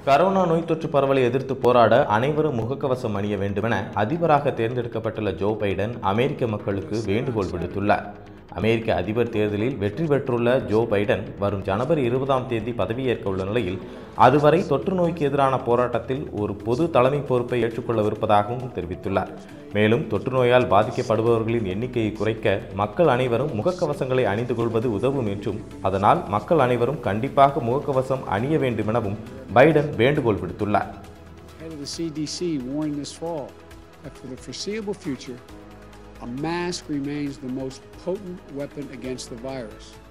Corona நோய் தொற்று பரவலை எதிர்த்து போராட அனைவரும் முகக்கவசம் அணிய வேண்டுமென அதிபராக தேர்ந்தெடுக்கப்பட்டுள்ள ஜோ பைடன் அமெரிக்க மக்களுக்கு வேண்டுகோள் விடுத்துள்ளார் அமெரிக்க அதிபர் தேர்தலில் வெற்றி பெற்றுள்ள ஜோ பைடன் வரும் ஜனவரி இருபதாம் தேதி பதவியேற்க உள்ள நிலையில் அதுவரை தொற்று நோய்க்கு எதிரான போராட்டத்தில் ஒரு பொது தலைமை பொறுப்பை ஏற்றுக்கொள்ளவிருப்பதாகவும் தெரிவித்துள்ளார் மேலும் தொற்று நோயால் பாதிக்கப்படுபவர்களின் எண்ணிக்கையை குறைக்க மக்கள் அனைவரும் முகக்கவசங்களை அணிந்து கொள்வது உதவும் என்றும் அதனால் மக்கள் அனைவரும் கண்டிப்பாக முகக்கவசம் அணிய வேண்டுமெனவும் பைடன் வேண்டுகோள் விடுத்துள்ளார் Head of the CDC warned this fall that for the foreseeable future, a mask remains the most potent weapon against the virus.